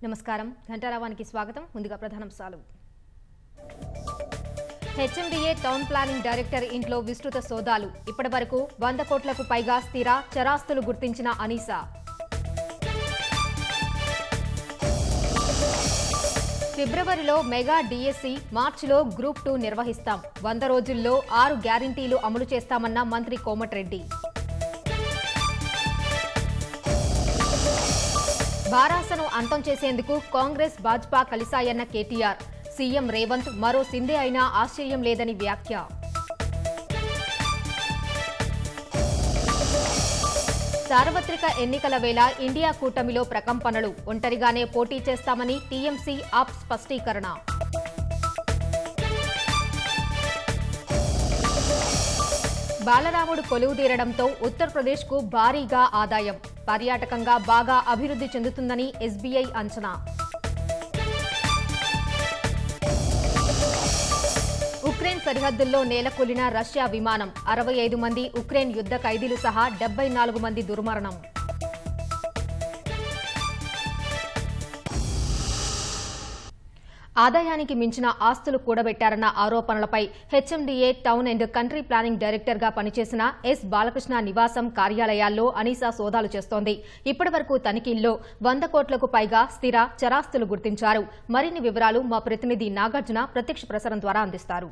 నమస్కారం ఘంటారావానికి స్వాగతం ముందుగా ప్రధానాంశాలు హెచ్ఎండిఏ టౌన్ ప్లానింగ్ డైరెక్టర్ ఇంట్లో విస్తృత సోదాలు ఇప్పటి వరకు వంద కోట్లకు పైగా స్థిర చరాస్తులు గుర్తించిన అనీసా ఫిబ్రవరిలో మెగా డిఎస్సి మార్చిలో గ్రూప్ టూ నిర్వహిస్తాం వంద రోజుల్లో ఆరు గ్యారంటీలు అమలు చేస్తామన్న మంత్రి కోమటిరెడ్డి భారాసను అంతం చేసేందుకు కాంగ్రెస్ భాజపా కలిశాయన్న కేటీఆర్ సీఎం రేవంత్ మరో సిందే అయినా ఆశ్చర్యం లేదని వ్యాఖ్య సార్వత్రిక ఎన్నికల వేళ ఇండియా కూటమిలో ప్రకంపనలు ఒంటరిగానే పోటీ చేస్తామని టీఎంసీ ఆప్ స్పష్టీకరణ బాలరాముడు కొలువుదీరడంతో ఉత్తరప్రదేశ్కు భారీగా ఆదాయం పర్యాటకంగా బాగా అభివృద్ధి చెందుతుందని ఎస్బీఐ అంచనా ఉక్రెయిన్ సరిహద్దుల్లో నేలకొలిన రష్యా విమానం అరవై ఐదు మంది ఉక్రెయిన్ యుద్ధ ఖైదీలు సహా డెబ్బై నాలుగు మంది దుర్మరణం ఆదాయానికి మించిన ఆస్తులు కూడబెట్టారన్న ఆరోపణలపై HMDA town and country planning డైరెక్టర్గా పనిచేసిన ఎస్ బాలకృష్ణ నివాసం కార్యాలయాల్లో అనీసా సోదాలు చేస్తోంది ఇప్పటివరకు తనిఖీల్లో వంద కోట్లకు పైగా స్థిర చరాస్తులు గుర్తించారు మరిన్ని వివరాలు మా ప్రతినిధి నాగార్జున ప్రత్యక్ష ప్రసారం ద్వారా అందిస్తారు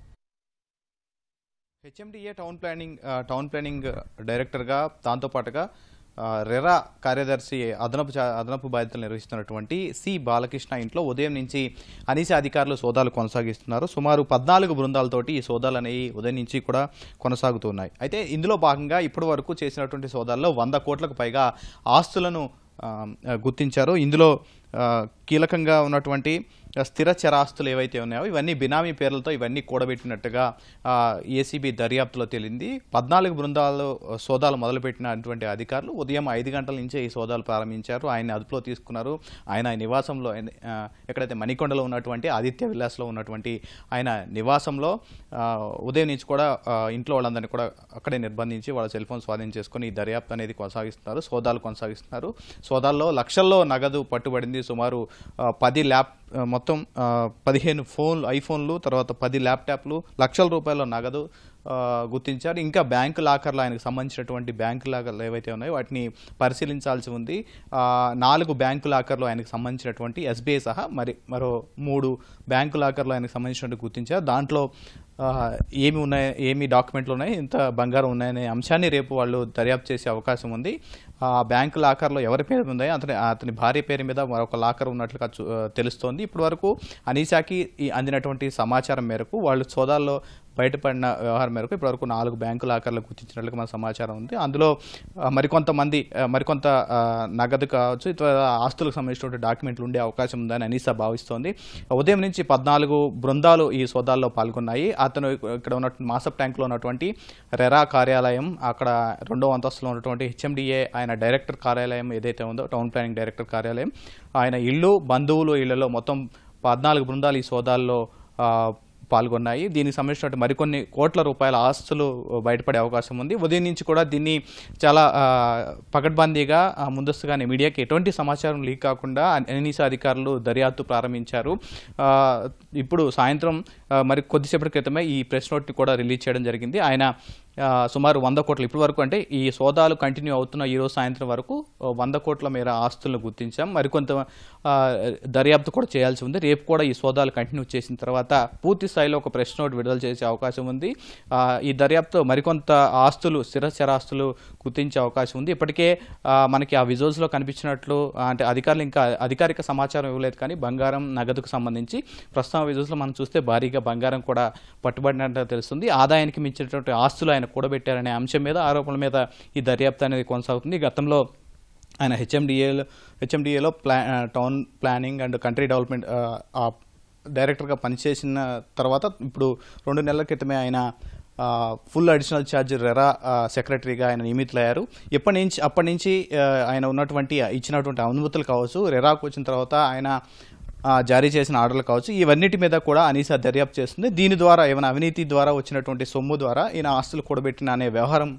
హెచ్ఎండిఏ టౌన్ ప్లానింగ్ ఆ, టౌన్ ప్లానింగ్ డైరెక్టర్గా దాంతో పాటుగా ఆ, రెరా కార్యదర్శి అదనపు చా- అదనపు బాధ్యతలు నిర్వహిస్తున్నటువంటి సి బాలకృష్ణ ఇంట్లో ఉదయం నుంచి అనీస అధికారులు సోదాలు కొనసాగిస్తున్నారు సుమారు పద్నాలుగు బృందాలతోటి ఈ సోదాలు అనేవి ఉదయం నుంచి కూడా కొనసాగుతున్నాయి అయితే ఇందులో భాగంగా ఇప్పటి వరకు చేసినటువంటి సోదాల్లో వంద కోట్లకు పైగా ఆస్తులను ఆ, గుర్తించారు ఇందులో ఆ, కీలకంగా ఉన్నటువంటి స్థిర చరాస్తులు ఏవైతే ఉన్నాయో ఇవన్నీ బినామీ పేర్లతో ఇవన్నీ కూడబెట్టినట్టుగా ఏసీబీ దర్యాప్తులో తేలింది పద్నాలుగు బృందాలు సోదాలు మొదలుపెట్టినటువంటి అధికారులు ఉదయం ఐదు గంటల నుంచే ఈ సోదాలు ప్రారంభించారు ఆయన అదుపులో తీసుకున్నారు ఆయన నివాసంలో ఆయన, ఆ, ఎక్కడైతే మణికొండలో ఉన్నటువంటి ఆదిత్య విలాస్లో ఉన్నటువంటి ఆయన నివాసంలో ఆ, ఉదయం నుంచి కూడా ఆ, ఇంట్లో వాళ్ళందరినీ కూడా అక్కడే నిర్బంధించి వాళ్ళ సెల్ ఫోన్ స్వాధీనం చేసుకుని ఈ దర్యాప్తు అనేది కొనసాగిస్తున్నారు సోదాలు కొనసాగిస్తున్నారు సోదాల్లో లక్షల్లో నగదు పట్టుబడింది సుమారు ఆ, పది ల్యాప్ ఆ, మొత్తం ఆ, పదిహేను ఫోన్లు ఐఫోన్లు తర్వాత పది ల్యాప్టాప్లు లక్షల రూపాయల నగదు ఆ, గుర్తించారు ఇంకా బ్యాంకు లాకర్లు ఆయనకు సంబంధించినటువంటి బ్యాంకు లాకర్లు ఏవైతే ఉన్నాయో వాటిని పరిశీలించాల్సి ఉంది ఆ, నాలుగు బ్యాంకు లాకర్లు ఆయనకు సంబంధించినటువంటి ఎస్బీఐ సహా మరి మరో మూడు బ్యాంకు లాకర్లు ఆయనకు సంబంధించినట్టు గుర్తించారు దాంట్లో ఆ, ఏమి ఉన్నాయి ఏమి డాక్యుమెంట్లు ఉన్నాయి ఇంత బంగారం ఉన్నాయనే అంశాన్ని రేపు వాళ్ళు దర్యాప్తు చేసే అవకాశం ఉంది ఆ బ్యాంకు లాకర్లో ఎవరి పేరు ఉందో అతని అతని భార్య పేరు మీద మరొక లాకర్ ఉన్నట్లుగా చూ- ఆ, తెలుస్తోంది ఇప్పటి వరకు అనీసాకి ఈ అందినటువంటి సమాచారం మేరకు వాళ్ళు సోదాల్లో బయటపడిన వ్యవహారం మేరకు ఇప్పటివరకు నాలుగు బ్యాంకు లాకర్లు గుర్తించినట్లుగా మన సమాచారం ఉంది అందులో ఆ, మరికొంతమంది ఆ, మరికొంత ఆ, నగదు కావచ్చు ఇతర ఆస్తులకు సంబంధించినటువంటి డాక్యుమెంట్లు ఉండే అవకాశం ఉందని అనీసా భావిస్తోంది ఉదయం నుంచి పద్నాలుగు బృందాలు ఈ సోదాల్లో పాల్గొన్నాయి అతను ఇక్కడ ఉన్నటువంటి మాసప్ ట్యాంక్లో ఉన్నటువంటి రెరా కార్యాలయం అక్కడ రెండో అంతస్తులో ఉన్నటువంటి హెచ్ఎండిఏ ఆయన డైరెక్టర్ కార్యాలయం ఏదైతే ఉందో టౌన్ ప్లానింగ్ డైరెక్టర్ కార్యాలయం ఆయన ఇల్లు బంధువులు ఇళ్లలో మొత్తం పద్నాలుగు బృందాలు ఈ సోదాల్లో ఆ, పాల్గొన్నాయి దీనికి సంబంధించినటువంటి మరికొన్ని కోట్ల రూపాయల ఆస్తులు బయటపడే అవకాశం ఉంది ఉదయం నుంచి కూడా దీన్ని చాలా ఆ, పకడ్బందీగా ఆ, ముందస్తుగానే మీడియాకి ఎటువంటి సమాచారం లీక్ కాకుండా ఎన్నిసా అధికారులు దర్యాప్తు ప్రారంభించారు ఆ, ఇప్పుడు సాయంత్రం ఆ, మరి కొద్దిసేపటి క్రితమే ఈ ప్రెస్ నోట్ని కూడా రిలీజ్ చేయడం జరిగింది ఆయన ఆ, సుమారు వంద కోట్లు ఇప్పటి వరకు అంటే ఈ సోదాలు కంటిన్యూ అవుతున్న ఈ రోజు సాయంత్రం వరకు ఆ, వంద కోట్ల మేర ఆస్తులను గుర్తించాం మరికొంత ఆ, దర్యాప్తు కూడా చేయాల్సి ఉంది రేపు కూడా ఈ సోదాలు కంటిన్యూ చేసిన తర్వాత పూర్తి స్థాయిలో ఒక ప్రెస్ నోట్ విడుదల చేసే అవకాశం ఉంది ఆ, ఈ దర్యాప్తు మరికొంత ఆస్తులు స్థిర చరాస్తులు గుర్తించే అవకాశం ఉంది ఇప్పటికే ఆ, మనకి ఆ విజువల్స్లో కనిపించినట్లు ఆ, అంటే అధికారులు ఇంకా అధికారిక సమాచారం ఇవ్వలేదు కానీ బంగారం నగదుకు సంబంధించి ప్రస్తుతం ఆ విజువల్స్లో మనం చూస్తే భారీగా బంగారం కూడా పట్టుబడినట్టు తెలుస్తుంది ఆదాయానికి మించినటువంటి ఆస్తులు ఆయన కూడబెట్టారనే అంశం మీద ఆరోపణల మీద ఈ దర్యాప్తు అనేది కొనసాగుతుంది గతంలో ఆయన హెచ్ఎండిఏలో హెచ్ఎండిఏలో ప్లా ఆ, town planning and country development ఆ, ఆ డైరెక్టర్గా పనిచేసిన తర్వాత ఇప్పుడు రెండు నెలల క్రితమే ఆయన ఆ, ఫుల్ అడిషనల్ ఛార్జ్ రెరా ఆ, సెక్రటరీగా ఆయన నియమితులయ్యారు ఎప్పటి నుంచి అప్పటి నుంచి ఆ, ఆయన ఉన్నటువంటి ఇచ్చినటువంటి అనుమతులు కావచ్చు రెరాకు వచ్చిన తర్వాత ఆయన ఆ, జారీ చేసిన ఆర్డర్లు కావచ్చు ఇవన్నిటి మీద కూడా అనీసా దర్యాప్తు చేస్తుంది దీని ద్వారా ఏమైనా అవినీతి ద్వారా వచ్చినటువంటి సొమ్ము ద్వారా ఈయన ఆస్తులు కూడబెట్టిన అనే వ్యవహారం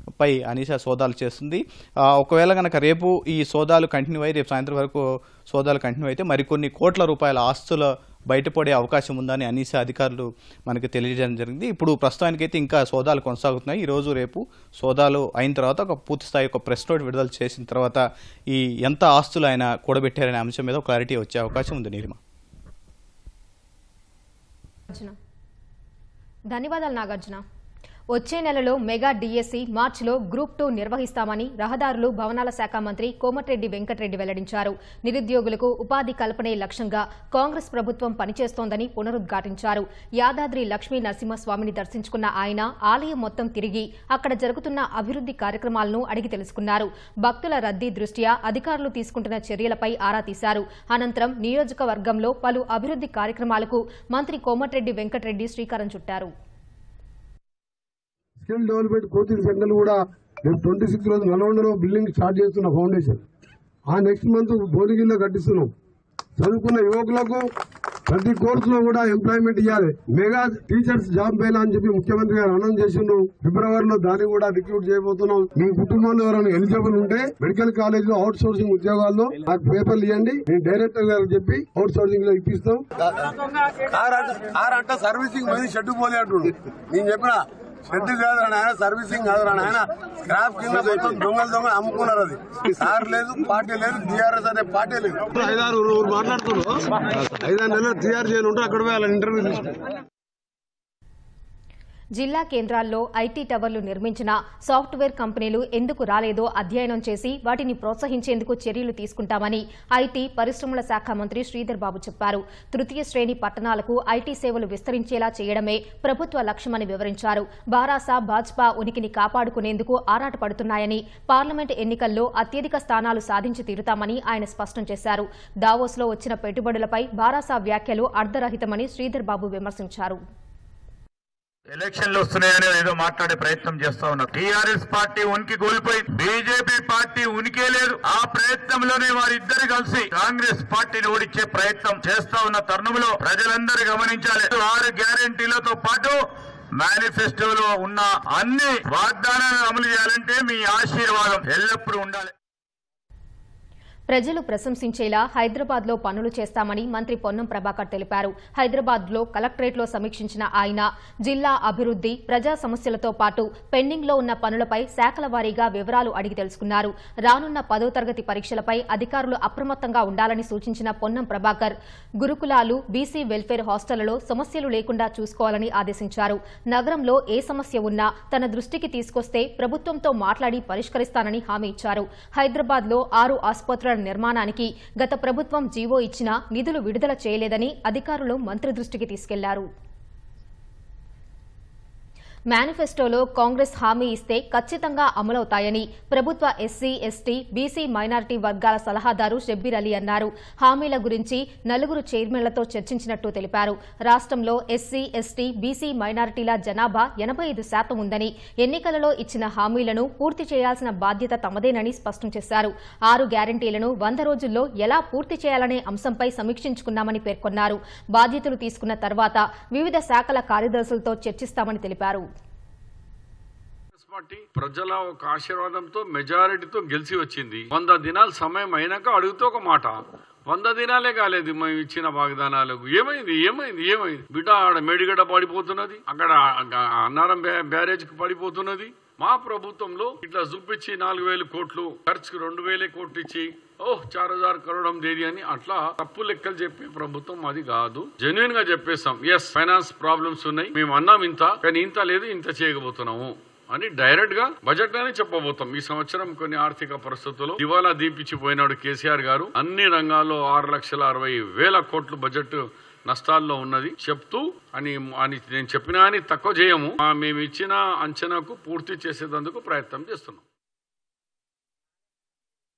పై అనీషా సోదాలు చేస్తుంది ఆ, ఒకవేళ కనుక రేపు ఈ సోదాలు కంటిన్యూ అయ్యి రేపు సాయంత్రం వరకు సోదాలు కంటిన్యూ అయితే మరికొన్ని కోట్ల రూపాయల ఆస్తుల బయటపడే అవకాశం ఉందని అనీసా అధికారులు మనకు తెలియజేయడం జరిగింది ఇప్పుడు ప్రస్తుతానికైతే ఇంకా సోదాలు కొనసాగుతున్నాయి ఈ రోజు రేపు సోదాలు అయిన తర్వాత ఒక పూర్తి స్థాయి ఒక ప్రెస్ నోట్ విడుదల చేసిన తర్వాత ఈ ఎంత ఆస్తులు ఆయన కూడబెట్టారనే అంశం మీద క్లారిటీ వచ్చే అవకాశం ఉంది నీలిమ నాగార్జున ధన్యవాదాలు నాగార్జున వచ్చే నెలలో మెగా డిఎస్సి మార్చిలో గ్రూప్ టూ నిర్వహిస్తామని రహదారులు భవనాల శాఖ మంత్రి కోమటిరెడ్డి వెంకటరెడ్డి వెల్లడించారు నిరుద్యోగులకు ఉపాధి కల్పనే లక్ష్యంగా కాంగ్రెస్ ప్రభుత్వం పనిచేస్తోందని పునరుద్ఘాటించారు యాదాద్రి లక్ష్మీ నరసింహస్వామిని దర్శించుకున్న ఆయన ఆలయం మొత్తం తిరిగి అక్కడ జరుగుతున్న అభివృద్ది కార్యక్రమాలను అడిగి తెలుసుకున్నారు భక్తుల రద్దీ దృష్ట్యా అధికారులు తీసుకుంటున్న చర్యలపై ఆరా తీశారు అనంతరం నియోజకవర్గంలో పలు అభివృద్ది కార్యక్రమాలకు మంత్రి కోమటిరెడ్డి వెంకటరెడ్డి శ్రీకారం చుట్టారు స్కిల్ డెవలప్మెంట్ కోచింగ్ సెంటర్లు కూడా రేపు ట్వంటీ సిక్స్ రోజు నల్గొండలో బిల్డింగ్ స్టార్ట్ చేస్తున్న ఫౌండేషన్ ఆ నెక్స్ట్ మంత్ భువనగిరిలో కట్టిస్తున్నాం చదువుకున్న యువకులకు ప్రతి కోర్సులో కూడా ఎంప్లాయ్మెంట్ ఇవ్వాలి మెగా టీచర్స్ జాబ్ మేళా అని చెప్పి ముఖ్యమంత్రి గారు అనౌన్స్ చేసిండ్రు ఫిబ్రవరిలో దాన్ని కూడా రిక్రూట్ చేయబోతున్నాం మీ కుటుంబంలో ఎవరైనా ఎలిజిబుల్ ఉంటే మెడికల్ కాలేజ్ లో అవుట్ సోర్సింగ్ ఉద్యోగాల్లో నాకు పేపర్లు ఇవ్వండి నేను డైరెక్టర్ గారికి చెప్పి అవుట్ సోర్సింగ్ లో ఇప్పిస్తాం కార్ అంట కార్ అంట సర్వీసింగ్ పోయి షెడ్ పోలే అంటుడు నేను చెప్పిన షెడ్ కాదు ఆయన సర్వీసింగ్ కాదు ఆయన స్క్రాప్ కింద మొత్తం దొంగలు దొంగలు అమ్ముకున్నారు అది కార్ లేదు పార్టీ లేదు టీఆర్ఎస్ అనే పార్టీ లేదు ఐదారు ఊరు మాట్లాడుతున్నారు ఐదారు నెలలు టీఆర్ చేయను ఉంటే అక్కడ పోయి వాళ్ళ ఇంటర్వ్యూ తీసుకుంటారు జిల్లా కేంద్రాల్లో ఐటీ టవర్లు నిర్మించిన సాఫ్ట్వేర్ కంపెనీలు ఎందుకు రాలేదో అధ్యయనం చేసి వాటిని ప్రోత్సహించేందుకు చర్యలు తీసుకుంటామని ఐటీ పరిశ్రమల శాఖ మంత్రి శ్రీధర్ బాబు చెప్పారు తృతీయ శ్రేణి పట్టణాలకు ఐటీ సేవలు విస్తరించేలా చేయడమే ప్రభుత్వ లక్ష్యమని వివరించారు బారాసా భాజపా ఉనికిని కాపాడుకునేందుకు ఆరాటపడుతున్నాయని పార్లమెంటు ఎన్నికల్లో అత్యధిక స్థానాలు సాధించి తీరుతామని ఆయన స్పష్టం చేశారు దావోస్లో వచ్చిన పెట్టుబడులపై బారాసా వ్యాఖ్యలు అర్ధరహితమని శ్రీధర్ బాబు విమర్శించారు ఎలక్షన్లు వస్తున్నాయని ఏదో మాట్లాడే ప్రయత్నం చేస్తా ఉన్నారు టీఆర్ఎస్ పార్టీ ఉనికి కోల్పోయి బీజేపీ పార్టీ ఉనికే లేదు ఆ ప్రయత్నంలోనే వారిద్దరు కలిసి కాంగ్రెస్ పార్టీని ఓడించే ప్రయత్నం చేస్తా ఉన్న తరుణంలో ప్రజలందరూ గమనించాలి ఆరు గ్యారంటీలతో పాటు మేనిఫెస్టోలో ఉన్న అన్ని వాగ్దానాలను అమలు చేయాలంటే మీ ఆశీర్వాదం ఎల్లప్పుడూ ఉండాలి ప్రజలు ప్రశంసించేలా హైదరాబాద్ లో పనులు చేస్తామని మంత్రి పొన్నం ప్రభాకర్ తెలిపారు హైదరాబాద్ లో కలెక్టరేట్ లో సమీక్షించిన ఆయన జిల్లా అభివృద్ది ప్రజా సమస్యలతో పాటు పెండింగ్ లో ఉన్న పనులపై శాఖల వారీగా వివరాలు అడిగి తెలుసుకున్నారు రానున్న పదో తరగతి పరీక్షలపై అధికారులు అప్రమత్తంగా ఉండాలని సూచించిన పొన్నం ప్రభాకర్ గురుకులాలు బీసీ వెల్ఫేర్ హాస్టళ్లలో సమస్యలు లేకుండా చూసుకోవాలని ఆదేశించారు నగరంలో ఏ సమస్య ఉన్నా తన దృష్టికి తీసుకొస్తే ప్రభుత్వంతో మాట్లాడి పరిష్కరిస్తానని హామీ ఇచ్చారు హైదరాబాద్ లో ఆరు ఆసుపత్రుల నిర్మాణానికి గత ప్రభుత్వం జీవో ఇచ్చినా నిధులు విడుదల చేయలేదని అధికారులు మంత్రి దృష్టికి తీసుకెళ్లారు మేనిఫెస్టోలో కాంగ్రెస్ హామీ ఇస్తే ఖచ్చితంగా అమలవుతాయని ప్రభుత్వ ఎస్సీ ఎస్టీ బీసీ మైనారిటీ వర్గాల సలహాదారు షబ్బీర్ అలీ అన్నారు హామీల గురించి నలుగురు చైర్మన్లతో చర్చించినట్టు తెలిపారు రాష్ట్రంలో ఎస్సీ ఎస్టీ బీసీ మైనారిటీల జనాభా ఎనభై ఐదు శాతం ఉందని ఎన్నికలలో ఇచ్చిన హామీలను పూర్తి చేయాల్సిన బాధ్యత తమదేనని స్పష్టం చేశారు ఆరు గ్యారంటీలను వంద రోజుల్లో ఎలా పూర్తి చేయాలనే అంశంపై సమీక్షించుకున్నామని పేర్కొన్నారు బాధ్యతలు తీసుకున్న తర్వాత వివిధ శాఖల కార్యదర్శులతో చర్చిస్తామని తెలిపారు కాంగ్రెస్ పార్టీ ప్రజల ఒక ఆశీర్వాదంతో మెజారిటీతో గెలిచి వచ్చింది వంద దినాలు సమయం అయినాక అడుగుతూ ఒక మాట వంద దినాలే కాలేదు మేము ఇచ్చిన వాగ్దానాలకు ఏమైంది ఏమైంది ఏమైంది బిడ్డ ఆడ మేడిగడ్డ పడిపోతున్నది అక్కడ అన్నారం బ్యా- బ్యారేజ్ కి పడిపోతున్నది మా ప్రభుత్వంలో ఇట్లా చూపించి నాలుగు వేలు కోట్లు ఖర్చుకు రెండు వేలే కోట్లు ఇచ్చి ఓహ్ చార్ హజార్ కరోడం దేది అని అట్లా తప్పు లెక్కలు చెప్పే ప్రభుత్వం అది కాదు జెన్యున్ గా చెప్పేస్తాం ఎస్ ఫైనాన్స్ ప్రాబ్లమ్స్ ఉన్నాయి మేము అన్నాం ఇంత కానీ ఇంత లేదు ఇంత చేయకపోతున్నాము అని డైరెక్ట్ గా బడ్జెట్ లోనే చెప్పబోతాం ఈ సంవత్సరం కొన్ని ఆర్థిక పరిస్థితుల్లో దివాలా దీపించిపోయినాడు కేసీఆర్ గారు అన్ని రంగాల్లో ఆరు లక్షల అరవై వేల కోట్లు బడ్జెట్ నష్టాల్లో ఉన్నది చెప్తూ అని అని నేను చెప్పినా అని తక్కువ చేయము ఆ మేము ఇచ్చిన అంచనాకు పూర్తి చేసేందుకు ప్రయత్నం చేస్తున్నాం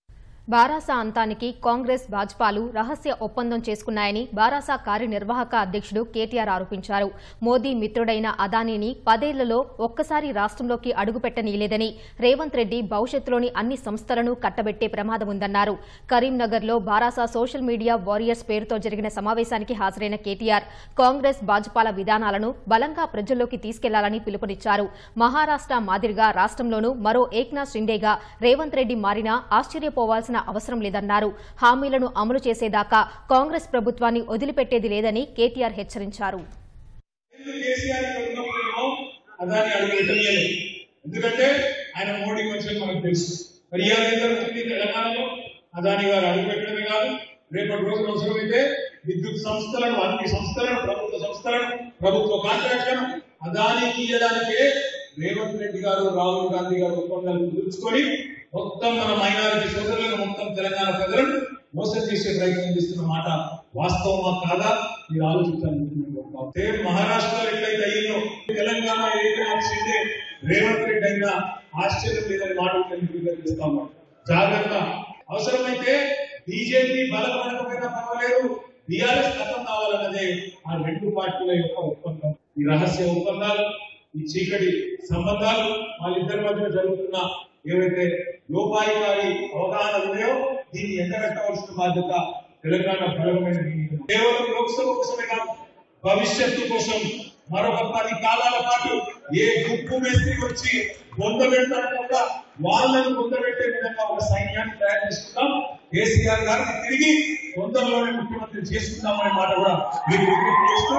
బారాసా అంతానికి కాంగ్రెస్ భాజపాలు రహస్య ఒప్పందం చేసుకున్నాయని బారాసా కార్యనిర్వాహక అధ్యక్షుడు కేటీఆర్ ఆరోపించారు మోదీ మిత్రుడైన అదానీని పదేళ్లలో ఒక్కసారి రాష్ట్రంలోకి అడుగుపెట్టనీయలేదని రేవంత్ రెడ్డి భవిష్యత్తులోని అన్ని సంస్థలను కట్టబెట్టే ప్రమాదం ఉందన్నారు కరీంనగర్లో బారాసా సోషల్ మీడియా వారియర్స్ పేరుతో జరిగిన సమావేశానికి హాజరైన కేటీఆర్ కాంగ్రెస్ భాజపాల విధానాలను బలంగా ప్రజల్లోకి తీసుకెళ్లాలని పిలుపునిచ్చారు మహారాష్ట్ర మాదిరిగా రాష్ట్రంలోనూ మరో ఏక్నాథ్ షిండేగా రేవంత్ రెడ్డి మారినా ఆశ్చర్యపోవాల్సిన అవసరం లేదన్నారు హామీలను అమలు చేసేదాకా కాంగ్రెస్ ప్రభుత్వాన్ని వదిలిపెట్టేది లేదని కేటీఆర్ హెచ్చరించారు ఎందుకు కేసీఆర్ ఇక్కడ ఉన్నప్పుడేమో అదాని అడుగు పెట్టలేదు ఎందుకంటే ఆయన మోడీ కొంచెం మనకు తెలుసు మరి ఇవాళ ఏం జరుగుతుంది తెలంగాణలో అదాని గారు అడుగు పెట్టడమే కాదు రేపటి రోజున అవసరమైతే విద్యుత్ సంస్థలను అన్ని సంస్థలను ప్రభుత్వ సంస్థలను ప్రభుత్వ కాంట్రాక్టులను అదానికి ఇవ్వడానికే రేవంత్ రెడ్డి గారు రాహుల్ గాంధీ గారు ఒప్పందాలు కుదుర్చుకొని మొత్తం మన మైనారిటీ సోదరులను మొత్తం తెలంగాణ ప్రజలను మోసం చేసే ప్రయత్నం చేస్తున్న మాట వాస్తవమా కాదా మీరు ఆలోచించాలి సేమ్ మహారాష్ట్రలో ఎట్లయితే అయ్యిందో తెలంగాణ ఏకనాథ్ షిండే రేవంత్ రెడ్డి అయినా ఆశ్చర్యం లేదని మాట తెలియజేస్తాము జాగ్రత్త అవసరమైతే బీజేపీ బలపడకపోయినా పర్వాలేదు బీఆర్ఎస్ ఖతం కావాలన్నదే ఆ రెండు పార్టీల యొక్క ఒప్పందం ఈ రహస్య ఒప్పందాలు ఈ చీకటి సంబంధాలు వాళ్ళిద్దరి మధ్య జరుగుతున్న ఏవైతే లోపాయికారి అవగాహన ఉన్నాయో దీన్ని ఎండగట్టవలసిన బాధ్యత తెలంగాణ బలమైన కేవలం లోక్సభ కోసమే కాదు భవిష్యత్తు కోసం మరొక పది కాలాల పాటు ఏ గుప్పు మేస్త్రి వచ్చి బొంద పెడతారో కూడా వాళ్ళను బొందబెట్టే విధంగా ఒక సైన్యాన్ని తయారు చేసుకుందాం కేసీఆర్ గారిని తిరిగి తొందరలోనే ముఖ్యమంత్రి చేసుకుందామనే మాట కూడా మీకు విజ్ఞప్తి చేస్తూ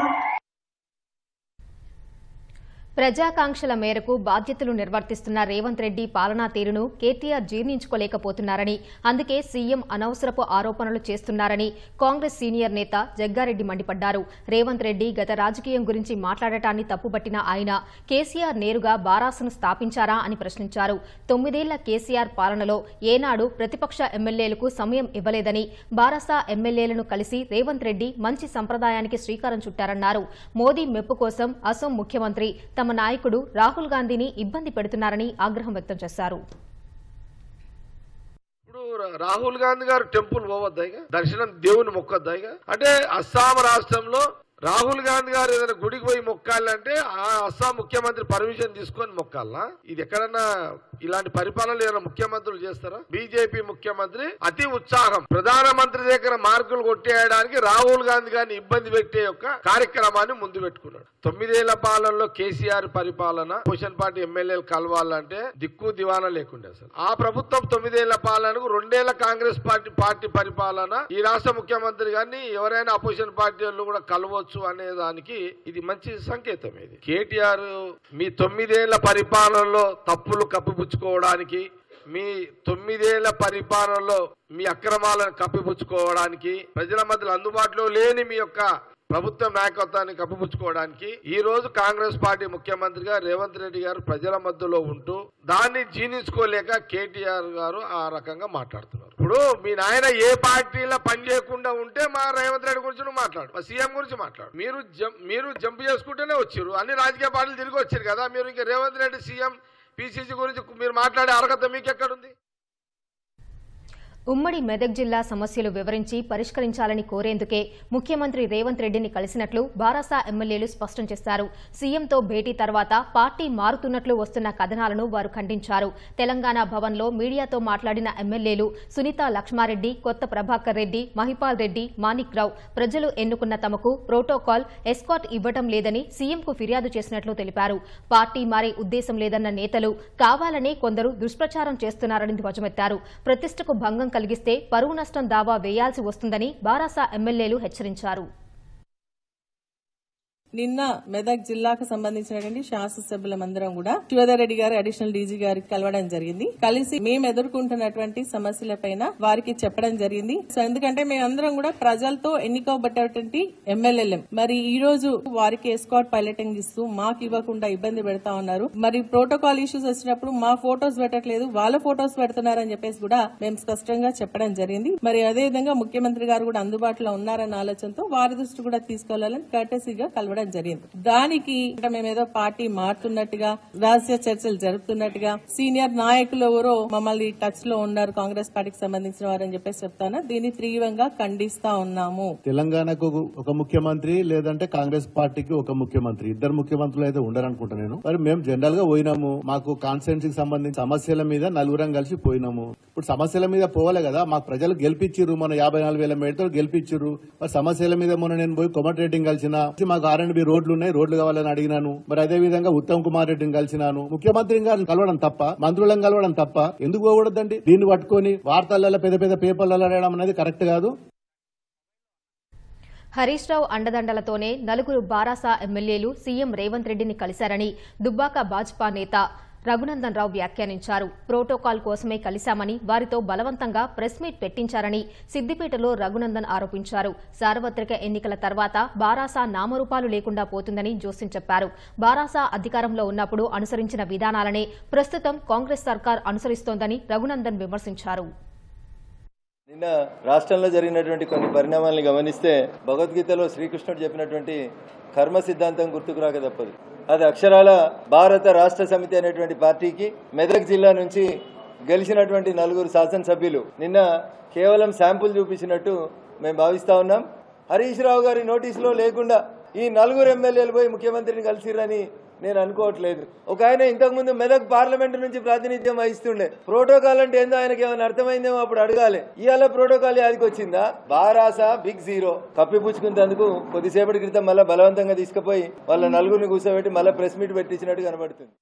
ప్రజాకాంక్షల మేరకు బాధ్యతలు నిర్వర్తిస్తున్న రేవంత్ రెడ్డి పాలనా తీరును కేటీఆర్ జీర్ణించుకోలేకపోతున్నారని అందుకే సీఎం అనవసరపు ఆరోపణలు చేస్తున్నారని కాంగ్రెస్ సీనియర్ నేత జగ్గారెడ్డి మండిపడ్డారు రేవంత్ రెడ్డి గత రాజకీయం గురించి మాట్లాడటాన్ని తప్పుపట్టిన ఆయన కేసీఆర్ నేరుగా బారాసను స్థాపించారా అని ప్రశ్నించారు తొమ్మిదేళ్ల కేసీఆర్ పాలనలో ఏనాడు ప్రతిపక్ష ఎమ్మెల్యేలకు సమయం ఇవ్వలేదని బారాసా ఎమ్మెల్యేలను కలిసి రేవంత్ రెడ్డి మంచి సంప్రదాయానికి శ్రీకారం చుట్టారన్నారు మోదీ మెప్పు కోసం అసోం ముఖ్యమంత్రి తమ నాయకుడు రాహుల్ గాంధీని ఇబ్బంది పెడుతున్నారని ఆగ్రహం వ్యక్తం చేశారు ఇప్పుడు రా- రాహుల్ గాంధీ గారు టెంపుల్ పోవద్దా ఇక దర్శనం దేవుని మొక్కొద్దా ఇక అంటే అస్సాం రాష్ట్రంలో రాహుల్ గాంధీ గారు ఏదైనా గుడికి పోయి మొక్కాలంటే ఆ అస్సాం ముఖ్యమంత్రి పర్మిషన్ తీసుకొని మొక్కాలనా ఇది ఎక్కడన్నా ఇలాంటి పరిపాలనలు ఏదైనా ముఖ్యమంత్రులు చేస్తారా బీజేపీ ముఖ్యమంత్రి అతి ఉత్సాహం ప్రధానమంత్రి దగ్గర మార్కులు కొట్టేయడానికి రాహుల్ గాంధీ గారిని ఇబ్బంది పెట్టే యొక్క కార్యక్రమాన్ని ముందు పెట్టుకున్నాడు తొమ్మిదేళ్ల పాలనలో కేసీఆర్ పరిపాలన పొజిషన్ పార్టీ ఎమ్మెల్యేలు కలవాలంటే దిక్కు దివానా లేకుండే అసలు ఆ ప్రభుత్వం తొమ్మిదేళ్ల పాలనకు రెండేళ్ల కాంగ్రెస్ పార్టీ పార్టీ పరిపాలన ఈ రాష్ట్ర ముఖ్యమంత్రి గారిని ఎవరైనా అపోజిషన్ పార్టీ వాళ్ళు కూడా కలవచ్చు అనే దానికి ఇది మంచి సంకేతం ఇది కేటీఆర్ మీ తొమ్మిదేళ్ల పరిపాలనలో తప్పులు కప్పిపుచ్చుకోవడానికి మీ తొమ్మిదేళ్ల పరిపాలనలో మీ అక్రమాలను కప్పిపుచ్చుకోవడానికి ప్రజల మధ్యలో అందుబాటులో లేని మీ యొక్క ప్రభుత్వ నాయకత్వాన్ని కప్పిపుచ్చుకోవడానికి ఈ రోజు కాంగ్రెస్ పార్టీ ముఖ్యమంత్రిగా రేవంత్ రెడ్డి గారు ప్రజల మధ్యలో ఉంటూ దాన్ని జీర్ణించుకోలేక కేటీఆర్ గారు ఆ రకంగా మాట్లాడుతున్నారు ఇప్పుడు మీ నాయన ఏ పార్టీలో పని చేయకుండా ఉంటే మా రేవంత్ రెడ్డి గురించి నువ్వు మాట్లాడు మా సీఎం గురించి మాట్లాడు మీరు జం- మీరు జంప్ చేసుకుంటూనే వచ్చారు అన్ని రాజకీయ పార్టీలు తిరిగి వచ్చారు కదా మీరు ఇంకా రేవంత్ రెడ్డి సీఎం పిసిసి గురించి మీరు మాట్లాడే అర్హత మీకు ఎక్కడుంది ఉమ్మడి మెదక్ జిల్లా సమస్యలు వివరించి పరిష్కరించాలని కోరేందుకే ముఖ్యమంత్రి రేవంత్ రెడ్డిని కలిసినట్లు బారాసా ఎమ్మెల్యేలు స్పష్టం చేశారు సీఎంతో భేటీ తర్వాత పార్టీ మారుతున్నట్లు వస్తున్న కథనాలను వారు ఖండించారు తెలంగాణ భవన్లో మీడియాతో మాట్లాడిన ఎమ్మెల్యేలు సునీత లక్ష్మారెడ్డి కొత్త ప్రభాకర్ రెడ్డి మహిపాల్ రెడ్డి మాణిక్ రావు ప్రజలు ఎన్నుకున్న తమకు ప్రోటోకాల్ ఎస్కాట్ ఇవ్వటం లేదని సీఎంకు ఫిర్యాదు చేసినట్లు తెలిపారు పార్టీ మారే ఉద్దేశం లేదన్న నేతలు కావాలనే కొందరు దుష్ప్రచారం చేస్తున్నారని ధ్వజమెత్తారు ప్రతిష్టకు భంగం కలిగిస్తే పరువు నష్టం దావా వేయాల్సి వస్తుందని బారాసా ఎమ్మెల్యేలు హెచ్చరించారు నిన్న మెదక్ జిల్లాకు సంబంధించినటువంటి శాసనసభ్యులమందరం కూడా శివధర్ రెడ్డి గారు అడిషనల్ డీజీ గారికి కలవడం జరిగింది కలిసి మేము ఎదుర్కొంటున్నటువంటి సమస్యలపైన వారికి చెప్పడం జరిగింది సో ఎందుకంటే మేమందరం కూడా ప్రజలతో ఎన్నికబడ్డటువంటి ఎమ్మెల్యేలం మరి ఈ రోజు వారికి ఎస్కాట్ పైలటింగ్ ఇస్తూ మాకు ఇవ్వకుండా ఇబ్బంది పెడతా ఉన్నారు మరి ప్రోటోకాల్ ఇష్యూస్ వచ్చినప్పుడు మా ఫోటోస్ పెట్టట్లేదు వాళ్ళ ఫోటోస్ పెడుతున్నారని చెప్పేసి కూడా మేము స్పష్టంగా చెప్పడం జరిగింది మరి అదే విధంగా ముఖ్యమంత్రి గారు కూడా అందుబాటులో ఉన్నారన్న ఆలోచనతో వారి దృష్టి కూడా తీసుకెళ్లాలని కర్టసీగా కలవడం చెప్పడం జరిగింది దానికి ఇక్కడ మేమేదో పార్టీ మారుతున్నట్టుగా రహస్య చర్చలు జరుపుతున్నట్టుగా సీనియర్ నాయకులు ఎవరో మమ్మల్ని టచ్ లో ఉన్నారు కాంగ్రెస్ పార్టీకి సంబంధించిన వారని చెప్పేసి చెప్తాను దీన్ని తీవ్రంగా ఖండిస్తా ఉన్నాము తెలంగాణకు ఒక ముఖ్యమంత్రి లేదంటే కాంగ్రెస్ పార్టీకి ఒక ముఖ్యమంత్రి ఇద్దరు ముఖ్యమంత్రులు అయితే ఉండరనుకుంటా నేను మరి మేము జనరల్ గా పోయినాము మాకు కాన్స్టిట్యున్సీ కి సంబంధించి సమస్యల మీద నలుగురం కలిసి పోయినాము ఇప్పుడు సమస్యల మీద పోవాలి కదా మాకు ప్రజలు గెలిపించిర్రు మన యాభై నాలుగు వేల మేడతో గెలిపించిర్రు మరి సమస్యల మీద మొన్న నేను పోయి కొమటి రెడ్డిని కలిసిన మాకు ఆర్ అండ్ బి రోడ్లు ఉన్నాయి రోడ్లు కావాలని అడిగినాను మరి అదే విధంగా ఉత్తమ్ కుమార్ రెడ్డిని కలిసినాను ముఖ్యమంత్రి గారిని కలవడం తప్ప మంత్రులను కలవడం తప్ప ఎందుకు పోకూడదండి దీన్ని పట్టుకొని వార్తలలో పెద్ద పెద్ద పేపర్లలో రాయడం అనేది కరెక్ట్ కాదు హరీష్ రావు అండదండలతోనే నలుగురు బారాసా ఎమ్మెల్యేలు సీఎం రేవంత్ రెడ్డిని కలిశారని దుబ్బాక భాజపా నేత రఘునందన్ రావు వ్యాఖ్యానించారు ప్రోటోకాల్ కోసమే కలిశామని వారితో బలవంతంగా ప్రెస్ మీట్ పెట్టించారని సిద్దిపేటలో రఘునందన్ ఆరోపించారు సార్వత్రిక ఎన్నికల తర్వాత బారాసా నామరూపాలు లేకుండా పోతుందని జోస్యం చెప్పారు బారాసా అధికారంలో ఉన్నప్పుడు అనుసరించిన విధానాలనే ప్రస్తుతం కాంగ్రెస్ సర్కార్ అనుసరిస్తోందని రఘునందన్ విమర్శించారు నిన్న రాష్ట్రంలో జరిగినటువంటి కొన్ని పరిణామాలను గమనిస్తే భగవద్గీతలో శ్రీకృష్ణుడు చెప్పినటువంటి కర్మ సిద్ధాంతం గుర్తుకు రాక తప్పదు అది అక్షరాల భారత రాష్ట్ర సమితి అనేటువంటి పార్టీకి మెదక్ జిల్లా నుంచి గెలిచినటువంటి నలుగురు శాసనసభ్యులు నిన్న కేవలం శాంపుల్ చూపించినట్టు మేము భావిస్తా ఉన్నాం హరీష్ రావు గారి నోటీసులో లేకుండా ఈ నలుగురు ఎమ్మెల్యేలు పోయి ముఖ్యమంత్రిని కలిసిరని నేను అనుకోవట్లేదు ఒక ఆయన ఇంతకుముందు మెదక్ పార్లమెంట్ నుంచి ప్రాతినిధ్యం వహిస్తుండే ప్రోటోకాల్ అంటే ఏందో ఆయనకి ఏమైనా అర్థమైందేమో అప్పుడు అడగాలి ఇవాళ ప్రోటోకాల్ యాదికి వచ్చిందా బారాసా బిగ్ జీరో కప్పిపుచ్చుకున్నందుకు కొద్దిసేపటి క్రితం మళ్ళీ బలవంతంగా తీసుకుపోయి వాళ్ళ నలుగురిని కూర్చోబెట్టి మళ్ళీ ప్రెస్ మీట్ పెట్టించినట్టు కనబడుతుంది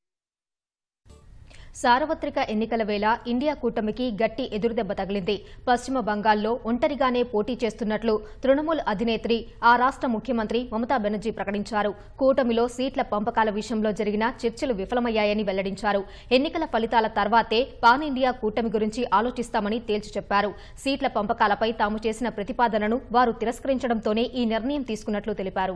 సార్వత్రిక ఎన్నికల వేళ ఇండియా కూటమికి గట్టి ఎదురుదెబ్బ తగిలింది పశ్చిమ బంగాల్లో ఒంటరిగానే పోటీ చేస్తున్నట్లు తృణమూల్ అధినేత్రి ఆ రాష్ట ముఖ్యమంత్రి మమతా బెనర్జీ ప్రకటించారు కూటమిలో సీట్ల పంపకాల విషయంలో జరిగిన చర్చలు విఫలమయ్యాయని వెల్లడించారు ఎన్నికల ఫలితాల తర్వాతే పాన్ ఇండియా కూటమి గురించి ఆలోచిస్తామని తేల్చి చెప్పారు సీట్ల పంపకాలపై తాము చేసిన ప్రతిపాదనను వారు తిరస్కరించడంతోనే ఈ నిర్ణయం తీసుకున్నట్లు తెలిపారు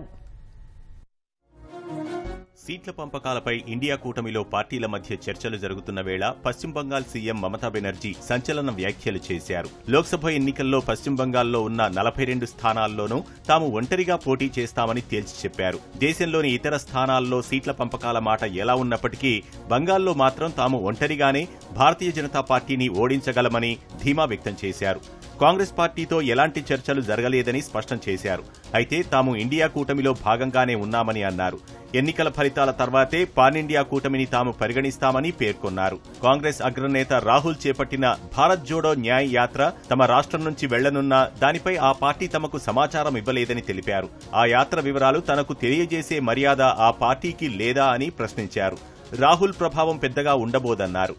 సీట్ల పంపకాలపై ఇండియా కూటమిలో పార్టీల మధ్య చర్చలు జరుగుతున్న వేళ పశ్చిమ బంగాల్ సీఎం మమతా బెనర్జీ సంచలన వ్యాఖ్యలు చేశారు లోక్సభ ఎన్నికల్లో పశ్చిమ బంగాల్లో ఉన్న నలభై రెండు స్థానాల్లోనూ తాము ఒంటరిగా పోటీ చేస్తామని తేల్చి చెప్పారు దేశంలోని ఇతర స్థానాల్లో సీట్ల పంపకాల మాట ఎలా ఉన్నప్పటికీ బంగాల్లో మాత్రం తాము ఒంటరిగానే భారతీయ జనతా పార్టీని ఓడించగలమని ధీమా వ్యక్తం చేశారు కాంగ్రెస్ పార్టీతో ఎలాంటి చర్చలు జరగలేదని స్పష్టం చేశారు అయితే తాము ఇండియా కూటమిలో భాగంగానే ఉన్నామని అన్నారు ఎన్నికల ఫలితాల తర్వాతే పాన్ ఇండియా కూటమిని తాము పరిగణిస్తామని పేర్కొన్నారు కాంగ్రెస్ అగ్రనేత రాహుల్ చేపట్టిన భారత్ జోడో న్యాయ్ యాత్ర తమ రాష్ట్రం నుంచి వెళ్లనున్నా దానిపై ఆ పార్టీ తమకు సమాచారం ఇవ్వలేదని తెలిపారు ఆ యాత్ర వివరాలు తనకు తెలియజేసే మర్యాద ఆ పార్టీకి లేదా అని ప్రశ్నించారు రాహుల్ ప్రభావం పెద్దగా ఉండబోదన్నారు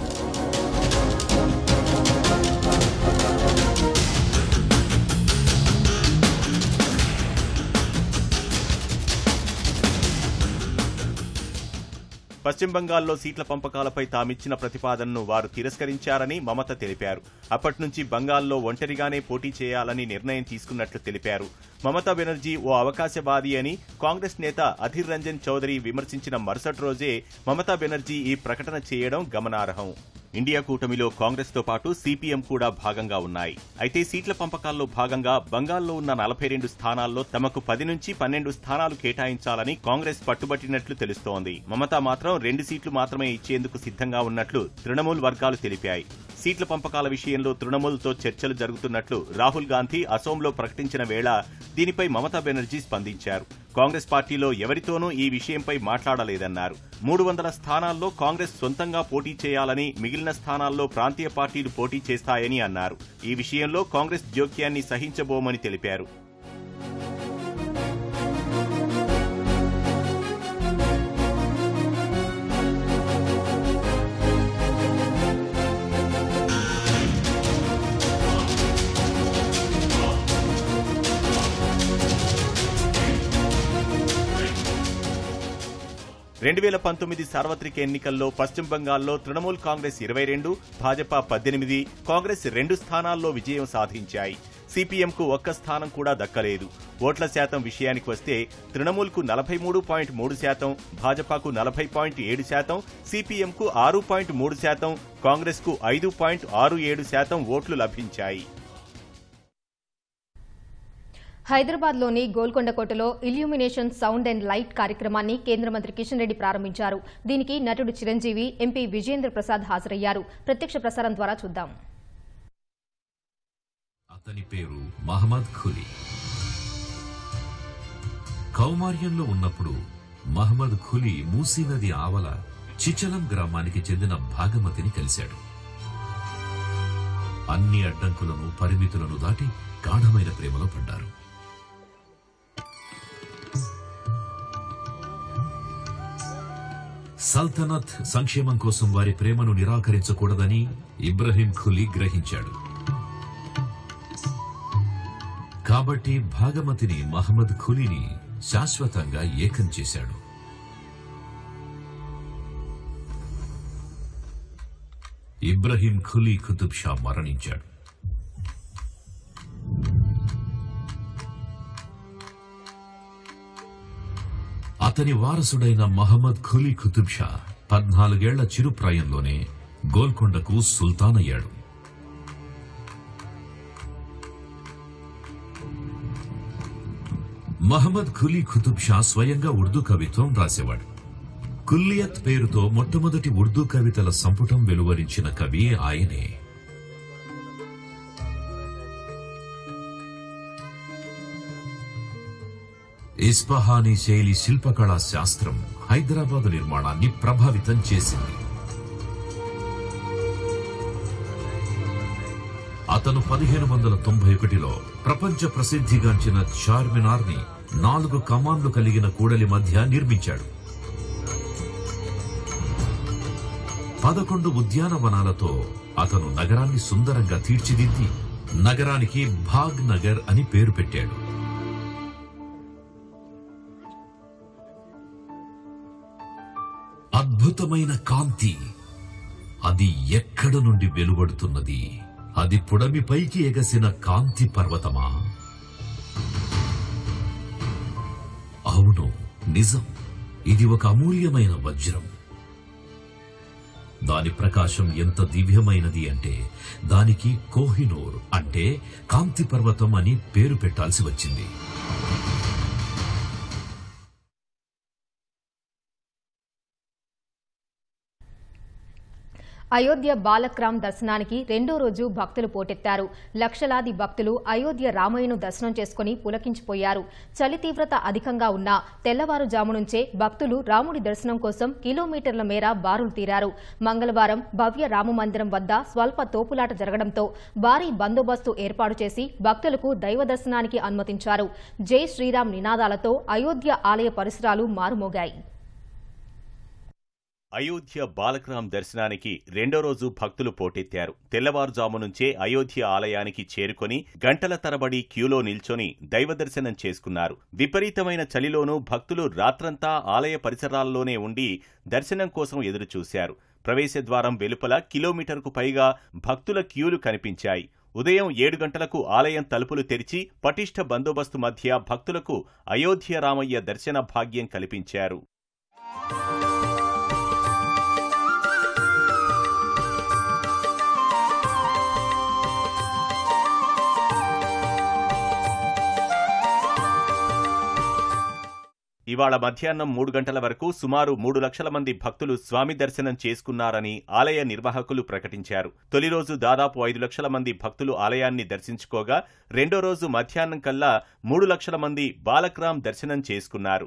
పశ్చిమ బంగాల్లో సీట్ల పంపకాలపై తామిచ్చిన ప్రతిపాదనను వారు తిరస్కరించారని మమత తెలిపారు అప్పటి నుంచి బంగాల్లో ఒంటరిగానే పోటీ చేయాలని నిర్ణయం తీసుకున్నట్లు తెలిపారు మమతా బెనర్జీ ఓ అవకాశవాది అని కాంగ్రెస్ నేత అధీర్ రంజన్ చౌదరి విమర్శించిన మరుసటి రోజే మమతా బెనర్జీ ఈ ప్రకటన చేయడం గమనార్హం ఇండియా కూటమిలో కాంగ్రెస్ తో పాటు సిపిఎం కూడా భాగంగా ఉన్నాయి అయితే సీట్ల పంపకాల్లో భాగంగా బంగాల్లో ఉన్న నలభై రెండు స్థానాల్లో తమకు పది నుంచి పన్నెండు స్థానాలు కేటాయించాలని కాంగ్రెస్ పట్టుబట్టినట్లు తెలుస్తోంది మమతా మాత్రం రెండు సీట్లు మాత్రమే ఇచ్చేందుకు సిద్ధంగా ఉన్నట్లు తృణమూల్ వర్గాలు తెలిపాయి సీట్ల పంపకాల విషయంలో తృణమూల్తో చర్చలు జరుగుతున్నట్లు రాహుల్ గాంధీ అసోంలో ప్రకటించిన వేళ దీనిపై మమతా బెనర్జీ స్పందించారు కాంగ్రెస్ పార్టీలో ఎవరితోనూ ఈ విషయంపై మాట్లాడలేదన్నారు మూడు వందల స్థానాల్లో కాంగ్రెస్ సొంతంగా పోటీ చేయాలని మిగిలిన స్థానాల్లో ప్రాంతీయ పార్టీలు పోటీ చేస్తాయని అన్నారు ఈ విషయంలో కాంగ్రెస్ జోక్యాన్ని సహించబోమని తెలిపారు రెండు వేల పంతొమ్మిది సార్వత్రిక ఎన్నికల్లో పశ్చిమ బంగాల్లో తృణమూల్ కాంగ్రెస్ ఇరవై రెండు భాజపా పద్దెనిమిది కాంగ్రెస్ రెండు స్థానాల్లో విజయం సాధించాయి సిపిఎంకు ఒక్క స్థానం కూడా దక్కలేదు ఓట్ల శాతం విషయానికి వస్తే తృణమూల్కు నలభై మూడు పాయింట్ మూడు శాతం భాజపాకు నలభై పాయింట్ ఏడు శాతం సిపిఎంకు ఆరు పాయింట్ మూడు శాతం కాంగ్రెస్కు ఐదు పాయింట్ ఆరు ఏడు శాతం ఓట్లు లభించాయి హైదరాబాద్లోని గోల్కొండ కోటలో ఇల్యూమినేషన్ సౌండ్ అండ్ లైట్ కార్యక్రమాన్ని కేంద్ర మంత్రి కిషన్ రెడ్డి ప్రారంభించారు దీనికి నటుడు చిరంజీవి ఎంపీ విజేంద్ర ప్రసాద్ హాజరయ్యారు ప్రత్యక్ష ప్రసారం ద్వారా చూద్దాం అతని పేరు మహమ్మద్ ఖులీ కౌమార్యంలో ఉన్నప్పుడు మహమ్మద్ ఖులీ మూసీ నది ఆవల చిచలం గ్రామానికి చెందిన భాగమతిని కలిశాడు అన్ని అడ్డంకులను పరిమితులను దాటి గాఢమైన ప్రేమలో పడ్డారు సల్తనత్ సంక్షేమం కోసం వారి ప్రేమను నిరాకరించకూడదని ఇబ్రహీం ఖులీ గ్రహించాడు కాబట్టి భాగమతిని మహమ్మద్ ఖులీని శాశ్వతంగా ఏకం చేశాడు ఇబ్రహీం ఖులీ కుతుబ్ షా మరణించాడు అతని వారసుడైన మహమ్మద్ ఖులీ కుతుబ్ షా పద్నాలుగేళ్ల చిరుప్రాయంలోనే గోల్కొండకు సుల్తాన్ అయ్యాడు మహమ్మద్ ఖులీ ఖుతుబ్ షా స్వయంగా ఉర్దూ కవిత్వం రాసేవాడు కుల్లియత్ పేరుతో మొట్టమొదటి ఉర్దూ కవితల సంపుటం వెలువరించిన కవి ఆయనే ఇస్పహానీ శైలి శిల్పకళా శాస్త్రం హైదరాబాద్ నిర్మాణాన్ని ప్రభావితం చేసింది అతను పదిహేను వందల తొంభై ఒకటిలో ప్రపంచ ప్రసిద్ధిగాంచిన చార్మినార్ ని నాలుగు కమాన్లు కలిగిన కూడలి మధ్య నిర్మించాడు పదకొండు ఉద్యానవనాలతో అతను నగరాన్ని సుందరంగా తీర్చిదిద్ది నగరానికి భాగ్ నగర్ అని పేరు పెట్టాడు అద్భుతమైన కాంతి అది ఎక్కడ నుండి వెలువడుతున్నది అది పుడమిపైకి ఎగసిన కాంతి పర్వతమా అవును నిజం ఇది ఒక అమూల్యమైన వజ్రం దాని ప్రకాశం ఎంత దివ్యమైనది అంటే దానికి కోహినూర్ అంటే కాంతి పర్వతం అని పేరు పెట్టాల్సి వచ్చింది అయోధ్య బాలక్రామ్ దర్శనానికి రెండో రోజు భక్తులు పోటెత్తారు లక్షలాది భక్తులు అయోధ్య రామయ్యను దర్శనం చేసుకుని పులకించిపోయారు చలి తీవ్రత అధికంగా ఉన్నా తెల్లవారుజాము నుంచే భక్తులు రాముడి దర్శనం కోసం కిలోమీటర్ల మేర బారులు తీరారు మంగళవారం భవ్య రామమందిరం వద్ద స్వల్ప తోపులాట జరగడంతో భారీ బందోబస్తు ఏర్పాటు చేసి భక్తులకు దైవ దర్శనానికి అనుమతించారు జై శ్రీరామ్ నినాదాలతో అయోధ్య ఆలయ పరిసరాలు మారుమోగాయి అయోధ్య బాలకరాం దర్శనానికి రెండో రోజు భక్తులు పోటెత్తారు తెల్లవారుజాము నుంచే అయోధ్య ఆలయానికి చేరుకొని గంటల తరబడి క్యూలో నిల్చొని దైవ దర్శనం చేసుకున్నారు విపరీతమైన చలిలోనూ భక్తులు రాత్రంతా ఆలయ పరిసరాల్లోనే ఉండి దర్శనం కోసం ఎదురుచూశారు ప్రవేశద్వారం వెలుపల కిలోమీటర్కు పైగా భక్తుల క్యూలు కనిపించాయి ఉదయం ఏడు గంటలకు ఆలయం తలుపులు తెరిచి పటిష్ట బందోబస్తు మధ్య భక్తులకు అయోధ్య రామయ్య దర్శన భాగ్యం కల్పించారు ఇవాళ మధ్యాహ్నం మూడు గంటల వరకు సుమారు మూడు లక్షల మంది భక్తులు స్వామి దర్శనం చేసుకున్నారని ఆలయ నిర్వాహకులు ప్రకటించారు తొలి రోజు దాదాపు ఐదు లక్షల మంది భక్తులు ఆలయాన్ని దర్శించుకోగా రెండో రోజు మధ్యాహ్నం కల్లా మూడు లక్షల మంది బాలక్రామ్ దర్శనం చేసుకున్నారు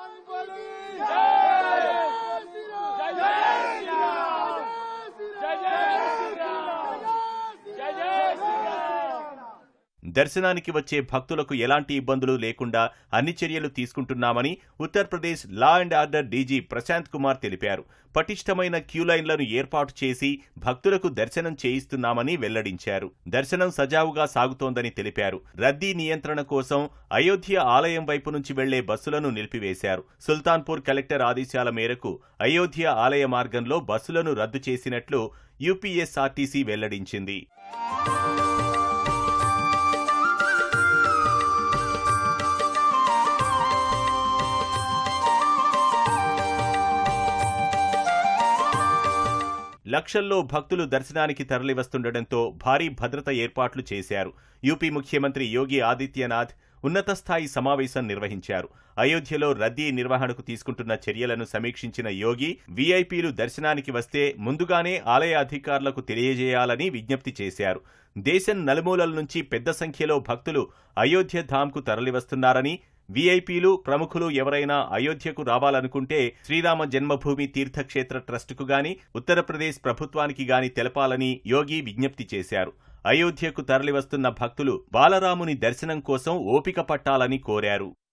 దర్శనానికి వచ్చే భక్తులకు ఎలాంటి ఇబ్బందులు లేకుండా అన్ని చర్యలు తీసుకుంటున్నామని Uttar Pradesh law and order DG Prashant Kumar తెలిపారు పటిష్టమైన క్యూ లైన్లను ఏర్పాటు చేసి భక్తులకు దర్శనం చేయిస్తున్నామని వెల్లడించారు దర్శనం సజావుగా సాగుతోందని తెలిపారు రద్దీ నియంత్రణ కోసం అయోధ్య ఆలయం వైపు నుంచి వెళ్లే బస్సులను నిలిపివేశారు సుల్తాన్పూర్ కలెక్టర్ ఆదేశాల మేరకు అయోధ్య ఆలయ మార్గంలో బస్సులను రద్దు చేసినట్లు యూపీఎస్ఆర్టీసీ వెల్లడించింది లక్షల్లో భక్తులు దర్శనానికి తరలివస్తుండటంతో భారీ భద్రత ఏర్పాట్లు చేశారు యూపీ ముఖ్యమంత్రి యోగి ఆదిత్యనాథ్ ఉన్నత స్థాయి సమావేశం నిర్వహించారు అయోధ్యలో రద్దీ నిర్వహణకు తీసుకుంటున్న చర్యలను సమీక్షించిన యోగి వీఐపీలు దర్శనానికి వస్తే ముందుగానే ఆలయ అధికారులకు తెలియజేయాలని విజ్ఞప్తి చేశారు దేశం నలుమూలల నుంచి పెద్ద సంఖ్యలో భక్తులు అయోధ్య ధామ్కు తరలివస్తున్నారని వీఐపీలు ప్రముఖులు ఎవరైనా అయోధ్యకు రావాలనుకుంటే శ్రీరామ జన్మభూమి తీర్థక్షేత్ర ట్రస్టుకు గాని ఉత్తరప్రదేశ్ ప్రభుత్వానికి గాని తెలపాలని యోగి విజ్ఞప్తి చేశారు అయోధ్యకు తరలివస్తున్న భక్తులు బాలరాముని దర్శనం కోసం ఓపిక పట్టాలని కోరారు